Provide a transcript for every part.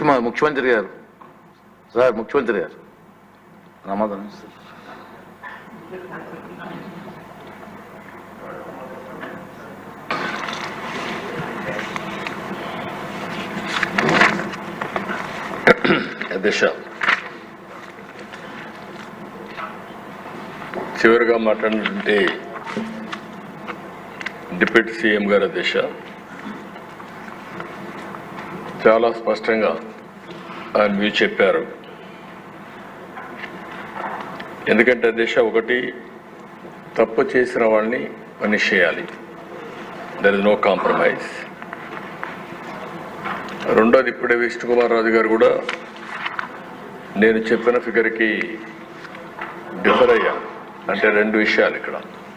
ముఖ్యమ ముఖ్యమంత్రి గారు సార్ ముఖ్యమంత్రి గారు సమాధానం సార్ దిశ చివరిగా మాట్లాడినటువంటి డిప్యూటీ సీఎం గారి దిశ చాలా స్పష్టంగా ఆయన వ్యూ చెప్పారు ఎందుకంటే దిశ ఒకటి తప్పు చేసిన వాళ్ళని పనిష్ చేయాలి దర్ ఇస్ నో కాంప్రమైజ్ రెండోది ఇప్పుడే విష్ణుకుమార్ రాజు గారు కూడా నేను చెప్పిన ఫిగర్కి డిఫర్ అయ్యా అంటే రెండు విషయాలు ఇక్కడ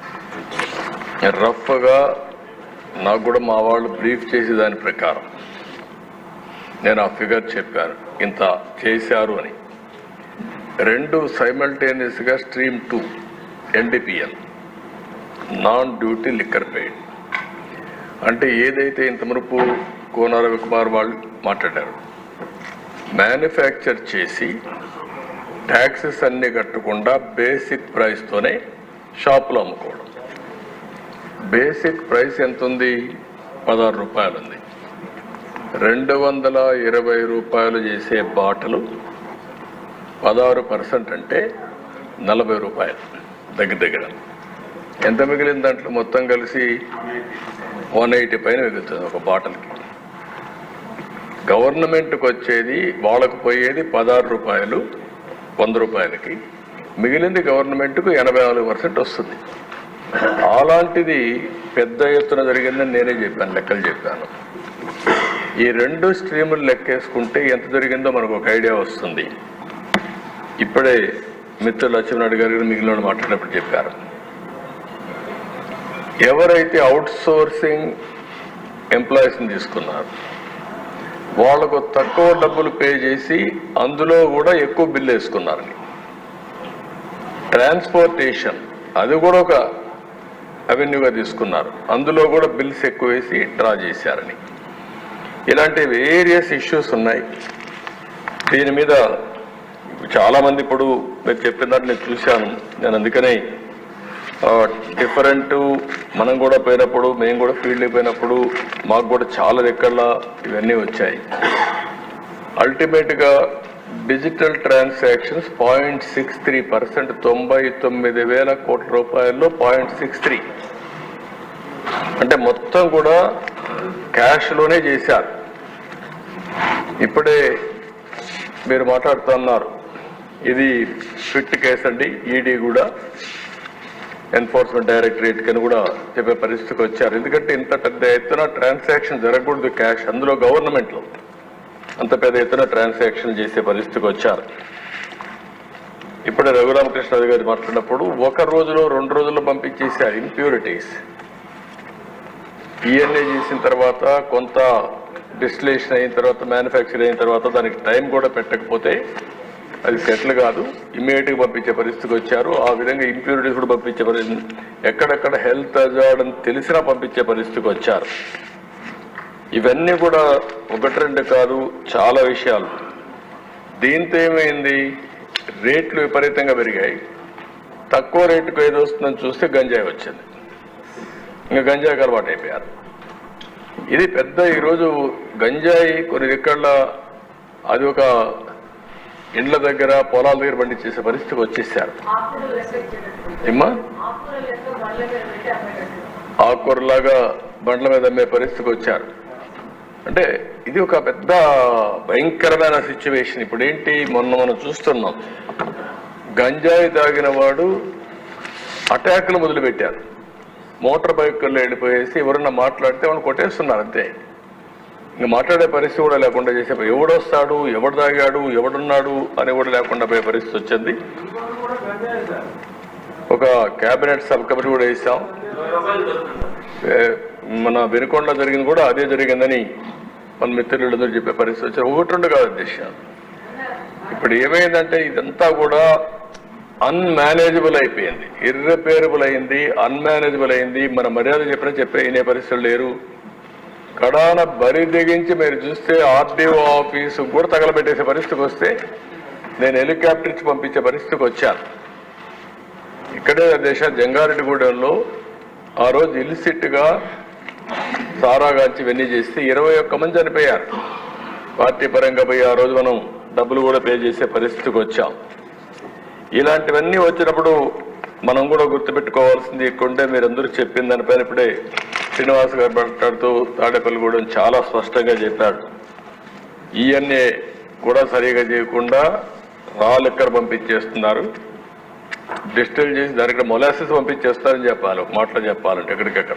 రఫ్గా నాకు కూడా మా వాళ్ళు బ్రీఫ్ చేసే దాని ప్రకారం నేను ఆ ఫిగర్ చెప్పాను ఇంత చేశారు అని రెండు సైమల్టేనియస్గా stream two NDPL non duty liquor paid అంటే ఏదైతే ఇంత మునుపు కోన రవికుమార్ వాళ్ళు మాట్లాడారు మ్యానుఫ్యాక్చర్ చేసి ట్యాక్సెస్ అన్ని కట్టకుండా బేసిక్ ప్రైస్తోనే షాపులో అమ్ముకోవడం బేసిక్ ప్రైస్ ఎంత ఉంది పదహారు రూపాయలు ఉంది రెండు వందల ఇరవై రూపాయలు చేసే బాటలు పదహారు పర్సెంట్ అంటే నలభై రూపాయలు దగ్గర దగ్గర ఎంత మిగిలిన దాంట్లో మొత్తం కలిసి వన్ ఎయిటీ పైన మిగులుతుంది ఒక బాటిల్కి గవర్నమెంట్కి వచ్చేది వాళ్ళకు పోయేది పదహారు రూపాయలు వంద రూపాయలకి మిగిలింది గవర్నమెంట్కు ఎనభై నాలుగు పర్సెంట్ వస్తుంది అలాంటిది పెద్ద ఎత్తున జరిగిందని నేనే చెప్పాను లెక్కలు చెప్పాను ఈ రెండు స్ట్రీములు లెక్కేసుకుంటే ఎంత జరిగిందో మనకు ఒక ఐడియా వస్తుంది ఇప్పుడే మిత్రులు లక్ష్మీనాయుడు గారు మిగిలిన వాళ్ళు మాట్లాడినప్పుడు చెప్పారు ఎవరైతే అవుట్ సోర్సింగ్ ఎంప్లాయీస్ని తీసుకున్నారు వాళ్ళకు తక్కువ డబ్బులు పే చేసి అందులో కూడా ఎక్కువ బిల్లు వేసుకున్నారని ట్రాన్స్పోర్టేషన్ అది కూడా ఒక అవెన్యూగా తీసుకున్నారు అందులో కూడా బిల్స్ ఎక్కువ వేసి డ్రా చేశారని ఇలాంటి వేరియస్ ఇష్యూస్ ఉన్నాయి దీని మీద చాలా మంది ఇప్పుడు మీరు చెప్పిన దాన్ని నేను చూశాను నేను అందుకనే డిఫరెంట్ మనం కూడా పోయినప్పుడు మేము కూడా ఫీల్డ్కి పోయినప్పుడు మాకు కూడా చాలా దగ్గర ఇవన్నీ వచ్చాయి అల్టిమేట్గా digital transactions point six three percent తొంభై తొమ్మిది వేల కోట్ల రూపాయల్లో పాయింట్ సిక్స్ త్రీ అంటే మొత్తం కూడా క్యాష్లోనే చేశారు ఇప్పుడే మీరు మాట్లాడుతున్నారు ఇది ఫిట్ కేసు అండి ఈడీ కూడా ఎన్ఫోర్స్మెంట్ డైరెక్టరేట్ కని కూడా చెప్పే పరిస్థితికి వచ్చారు ఎందుకంటే ఇంత పెద్ద ఎత్తున ట్రాన్సాక్షన్ జరగకూడదు క్యాష్ అందులో గవర్నమెంట్లో అంత పెద్ద ఎత్తున ట్రాన్సాక్షన్ చేసే పరిస్థితికి వచ్చారు ఇప్పుడే రఘురామకృష్ణ గారు మాట్లాడినప్పుడు ఒక రోజులో రెండు రోజుల్లో పంపించేశారు ఇంప్యూరిటీస్ ఈఎన్ఏ చేసిన తర్వాత కొంత డిస్టిలేషన్ అయిన తర్వాత మ్యానుఫ్యాక్చర్ అయిన తర్వాత దానికి టైం కూడా పెట్టకపోతే అది సెటిల్ కాదు ఇమ్మీడియట్ గా పంపించే పరిస్థితికి వచ్చారు ఆ విధంగా ఇంప్యూరిటీస్ కూడా పంపించే పరిస్థితి ఎక్కడెక్కడ హెల్త్ అజార్డ్ అని తెలిసినా పంపించే పరిస్థితికి వచ్చారు ఇవన్నీ కూడా ఒకటి రెండు కాదు చాలా విషయాలు దీంతో ఏమైంది రేట్లు విపరీతంగా పెరిగాయి తక్కువ రేటుకు ఏది వస్తుందని చూస్తే గంజాయి వచ్చింది ఇంకా గంజాయికి అలవాటు అయిపోయారు ఇది పెద్ద ఈరోజు గంజాయి కొన్ని దిక్కళ్ళ అది ఒక ఇండ్ల దగ్గర పొలాల దగ్గర పండించేసే పరిస్థితికి వచ్చేసారు ఆకులు లెక్క ఇచ్చేటట్టు ఏమ్మా ఆకుల లెక్క బళ్ళ మీద పెట్టి అమ్మేటట్టు ఆకుకూరలాగా బండ్ల మీద అమ్మే పరిస్థితికి వచ్చారు అంటే ఇది ఒక పెద్ద భయంకరమైన సిచ్యువేషన్ ఇప్పుడు ఏంటి మొన్న మనం చూస్తున్నాం గంజాయి తాగిన వాడు అటాక్లు మొదలుపెట్టారు మోటార్ బైకుల్లో వెళ్ళిపోయేసి ఎవరన్నా మాట్లాడితే వాళ్ళు కొట్టేస్తున్నారు అంతే ఇంకా మాట్లాడే పరిస్థితి కూడా లేకుండా చేసే ఎవడొస్తాడు ఎవడు తాగాడు ఎవడున్నాడు అని కూడా లేకుండా పోయే పరిస్థితి వచ్చింది ఒక కేబినెట్ సబ్ కమిటీ కూడా వేసాం ఏ, మన వెనుకొండ జరిగింది కూడా అదే జరిగిందని మన మిత్రులందరూ చెప్పే పరిస్థితి వచ్చారు ఒకటి రెండు కాదు అధ్యక్ష ఇప్పుడు ఏమైందంటే ఇదంతా కూడా అన్మేనేజబుల్ అయిపోయింది ఇర్రిపేరబుల్ అయింది అన్మేనేజబుల్ అయింది మన మర్యాద చెప్పినా చెప్పే వినే పరిస్థితులు లేరు కడాన బరి తెగించి మీరు చూస్తే ఆర్డీఓ ఆఫీసు కూడా తగలబెట్టేసే పరిస్థితికి వస్తే నేను హెలికాప్టర్ ఇచ్చి పంపించే పరిస్థితికి వచ్చాను ఇక్కడే దేశ జంగారెడ్డిగూడెంలో ఆ రోజు ఇల్సిట్గా సారాగాంచి ఇవన్నీ చేస్తే ఇరవై ఒక్క మంది చనిపోయారు పార్టీ పరంగా పోయి ఆ రోజు మనం డబ్బులు కూడా పే చేసే పరిస్థితికి వచ్చాం ఇలాంటివన్నీ వచ్చినప్పుడు మనం కూడా గుర్తుపెట్టుకోవాల్సింది కొంటే మీరందరూ చెప్పిన దానిపైన ఇప్పుడే శ్రీనివాస్ గారు మాట్లాడుతూ తాడేపల్లిగూడెం చాలా స్పష్టంగా చెప్పాడు ఇవన్నీ కూడా సరిగా చేయకుండా రా లెక్కర్ పంపించేస్తున్నారు డిస్టిల్ చేసి దానికి మొలాసిస్ పంపించేస్తారని చెప్పాలి ఒక మాటలో చెప్పాలంటే ఎక్కడికెక్కడ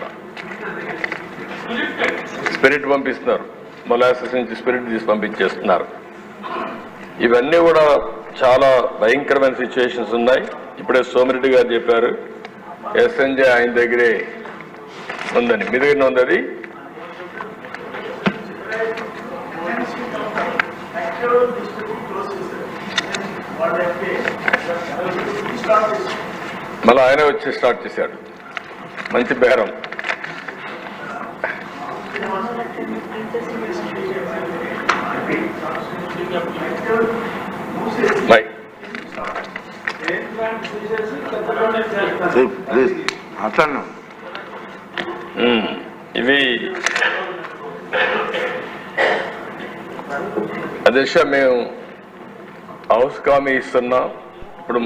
స్పిరిట్ పంపిస్తున్నారు మొలాసిస్ నుంచి స్పిరిట్ తీసి పంపించేస్తున్నారు ఇవన్నీ కూడా చాలా భయంకరమైన సిచ్యువేషన్స్ ఉన్నాయి ఇప్పుడే సోమిరెడ్డి గారు చెప్పారు ఎస్ఎన్జే ఆయన దగ్గరే ఉందని మీ దగ్గర ఉంది అది మళ్ళీ ఆయన వచ్చి స్టార్ట్ చేశాడు మంచి బేరం బై ప్లీజ్ మాట్లాడినా మ్మ్. ఇవి అధ్యక్ష మేము హౌస్ కామీ ఇస్తున్నాం ఇప్పుడు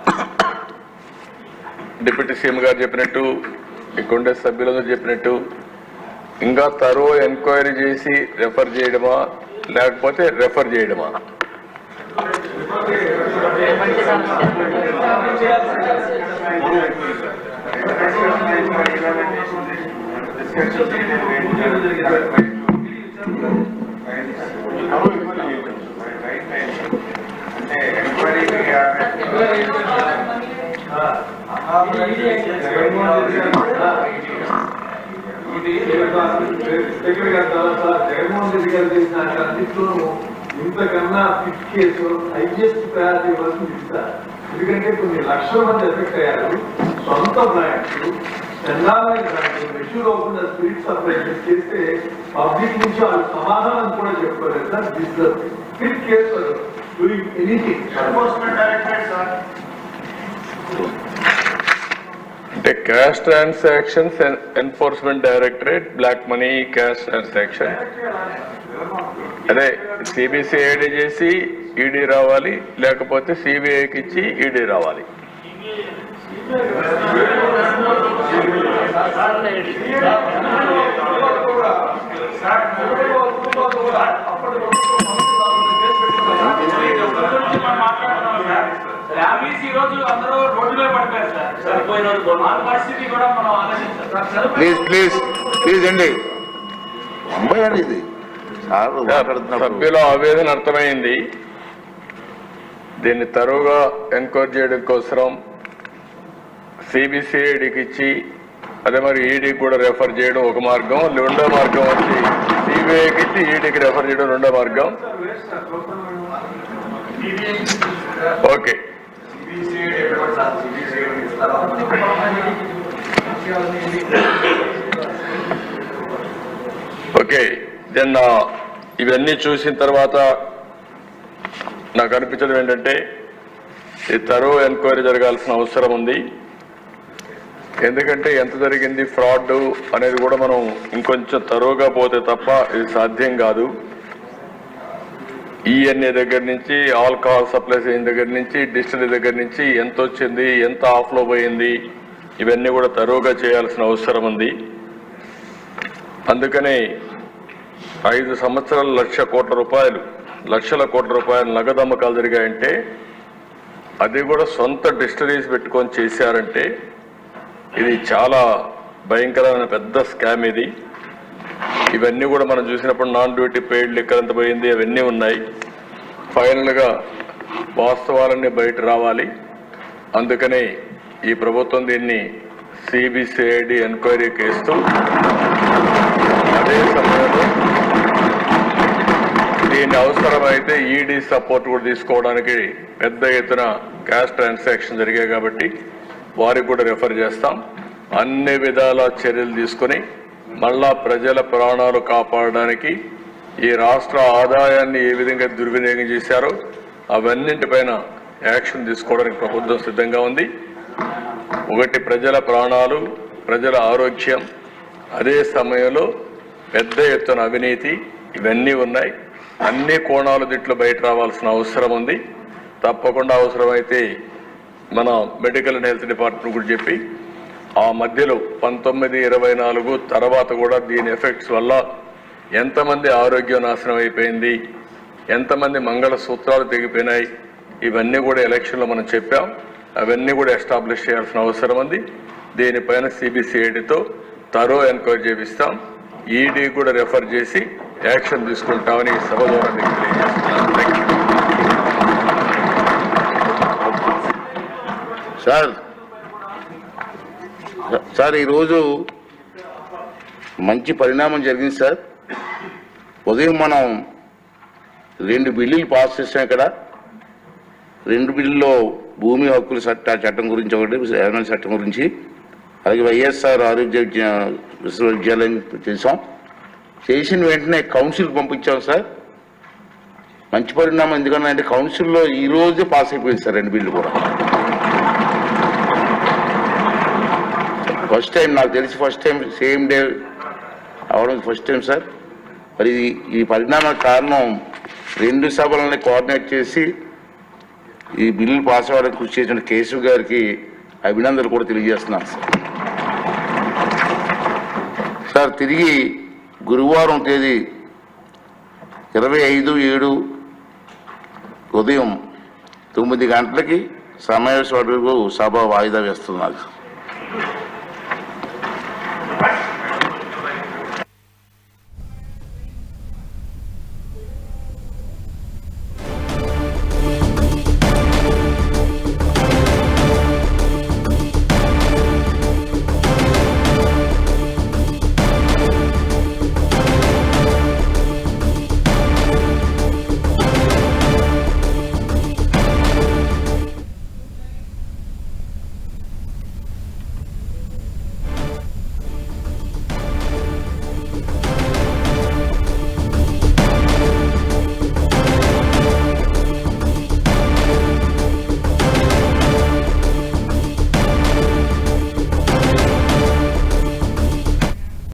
డిప్యూటీ సీఎం గారు చెప్పినట్టు ఇక్కడ సభ్యులందరూ చెప్పినట్టు ఇంకా తరువు ఎంక్వైరీ చేసి రెఫర్ చేయడమా లేకపోతే రెఫర్ చేయడమా దగ్గర కదా సార్ జగన్మోహన్ రెడ్డి గారు చేసిన అన్నింటిలోనూ ఇంతకన్నా ఫిట్ కేసు హైయెస్ట్ ప్రయారిటీ ఇవ్వాల్సింది ఇస్తారు ఎందుకంటే కొన్ని లక్షల మంది ఎఫెక్ట్ అయ్యారు సొంత బ్రాండ్స్ చందాలైన బ్రాండ్స్ మెష్యూర్ అవ్వకుండా స్పిరిట్ సప్లై చేస్తే పబ్లిక్ నుంచి వాళ్ళు సమాధానం కూడా చెప్పుకోలేదు sir this fit case doing anything enforcement directorate sir అంటే cash transactions enforcement directorate black money cash transaction అదే సిబిసిఐడి చేసి ఈడీ రావాలి లేకపోతే సిబిఐకి ఇచ్చి ఈడీ రావాలి ర్యాలీస్ ఈ రోజు అందరూ రోడ్డు మీద పడిపోయారు సార్ సరిపోయిన వాళ్ళ పరిస్థితి కూడా మనం ఆలోచించాలి ప్లీజ్ ప్లీజ్ ప్లీజ్ అండి ముంబై అండి ఇది సార్ మాట్లాడుతున్నప్పుడు సభ్యుల ఆవేదన అర్థమైంది దీన్ని తరువుగా ఎంక్వైరీ చేయడం కోసం సిబిసిఐడికి ఇచ్చి అదే మరి ఈడీకి కూడా రెఫర్ చేయడం ఒక మార్గం రెండో మార్గం వచ్చి సిబిఐకి ఇచ్చి ఈడీకి రెఫర్ చేయడం రెండో మార్గం ఓకే ఓకే దెన్ ఇవన్నీ చూసిన తర్వాత నాకు అనిపించడం ఏంటంటే ఈ తరువు ఎంక్వైరీ జరగాల్సిన అవసరం ఉంది ఎందుకంటే ఎంత జరిగింది ఫ్రాడ్ అనేది కూడా మనం ఇంకొంచెం తరువుగా పోతే తప్ప ఇది సాధ్యం కాదు ఈఎన్ఏ దగ్గర నుంచి ఆల్కహాల్ సప్లైస్ అయిన దగ్గర నుంచి డిస్టిలరీ దగ్గర నుంచి ఎంత వచ్చింది ఎంత ఆఫ్లో పోయింది ఇవన్నీ కూడా తరువుగా చేయాల్సిన అవసరం ఉంది అందుకనే ఐదు సంవత్సరాలు లక్ష కోట్ల రూపాయలు లక్షల కోట్ల రూపాయలు నగదు అమ్మకాలు జరిగాయంటే అది కూడా సొంత డిస్టరీస్ పెట్టుకొని చేశారంటే ఇది చాలా భయంకరమైన పెద్ద స్కామ్ ఇది ఇవన్నీ కూడా మనం చూసినప్పుడు నాన్ డ్యూటీ పెయిడ్ లెక్కలు ఎంత పోయింది అవన్నీ ఉన్నాయి ఫైనల్గా వాస్తవాలన్నీ బయట రావాలి అందుకనే ఈ ప్రభుత్వం దీన్ని సిబిసిఐడి ఎంక్వైరీకి ఇస్తూ అదే సమయంలో దీని అవసరమైతే ఈడీ సపోర్ట్ కూడా తీసుకోవడానికి పెద్ద ఎత్తున క్యాష్ ట్రాన్సాక్షన్ జరిగాయి కాబట్టి వారికి కూడా రెఫర్ చేస్తాం అన్ని విధాల చర్యలు తీసుకొని మళ్ళా ప్రజల ప్రాణాలు కాపాడడానికి ఈ రాష్ట్ర ఆదాయాన్ని ఏ విధంగా దుర్వినియోగం చేశారో అవన్నింటిపైన యాక్షన్ తీసుకోవడానికి ప్రభుత్వం సిద్ధంగా ఉంది ఒకటి ప్రజల ప్రాణాలు ప్రజల ఆరోగ్యం అదే సమయంలో పెద్ద ఎత్తున అవినీతి ఇవన్నీ ఉన్నాయి అన్ని కోణాలు దిట్లు బయట రావాల్సిన అవసరం ఉంది తప్పకుండా అవసరమైతే మన మెడికల్ అండ్ హెల్త్ డిపార్ట్మెంట్ కూడా చెప్పి ఆ మధ్యలో పంతొమ్మిది ఇరవై నాలుగు తర్వాత కూడా దీని ఎఫెక్ట్స్ వల్ల ఎంతమంది ఆరోగ్యం నాశనం అయిపోయింది ఎంతమంది మంగళ సూత్రాలు తెగిపోయినాయి ఇవన్నీ కూడా ఎలక్షన్లో మనం చెప్పాం అవన్నీ కూడా ఎస్టాబ్లిష్ చేయాల్సిన అవసరం ఉంది దీనిపైన సిబిసిఐడితో తరో ఎంక్వైరీ చేపిస్తాం ఈడీ కూడా రెఫర్ చేసి యాక్షన్ తీసుకుంటామని ఈ సభ ద్వారా మీకు తెలియజేస్తున్నాను థ్యాంక్ యూ సార్ సార్ ఈరోజు మంచి పరిణామం జరిగింది సార్ ఉదయం మనం రెండు బిల్లులు పాస్ చేసాం ఇక్కడ రెండు బిల్లులో భూమి హక్కుల చట్ట చట్టం గురించి ఒకటి రెవెన్యూ చట్టం గురించి అలాగే వైఎస్ఆర్ ఆరోగ్య విద్య- విశ్వవిద్యాలయం చేసాం చేసిన వెంటనే కౌన్సిల్ పంపించాం సార్ మంచి పరిణామం ఎందుకన్నా అంటే కౌన్సిల్లో ఈ రోజే పాస్ అయిపోయింది సార్ రెండు బిల్లు కూడా ఫస్ట్ టైం నాకు తెలిసి ఫస్ట్ టైం సేమ్ డే అవడం ఫస్ట్ టైం సార్ మరి ఇది- ఈ పరిణామ కారణం రెండు సభలని కోఆర్డినేట్ చేసి ఈ బిల్లు పాస్ అవ్వడానికి కృషి చేసిన కేశవ్ గారికి అభినందనలు కూడా తెలియజేస్తున్నాను సార్ సార్ తిరిగి గురువారం తేదీ ఇరవై ఐదు ఏడు ఉదయం తొమ్మిది గంటలకి సమావేశం వరకు సభ వాయిదా వేస్తున్నారు